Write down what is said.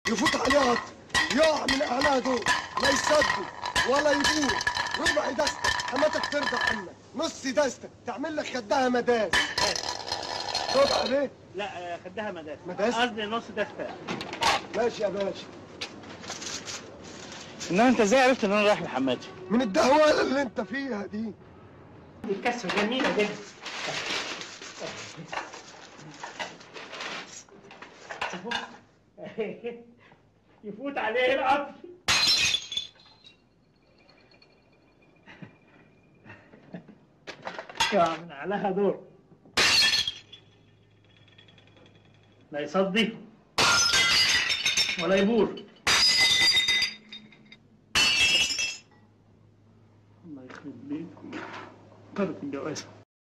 يفوت عليه قطر يقع من اهلها دول لا يصدوا ولا يبور ربع دستة حماتك ترضى عنك نص دستة تعمل لك خدها مداس ربع ليه؟ لا آه، خدها مداس مداس؟ قصدي نص دستة ماشي يا باشا انما انت ازاي عرفت ان انا رايح لحماتي؟ من الدهوالة اللي انت فيها دي دي كسرة جميلة جدا يفوت عليه القطر يقع من اعلاها دور لا يصدي ولا يبور الله يخرب بيتكم طرف الجواز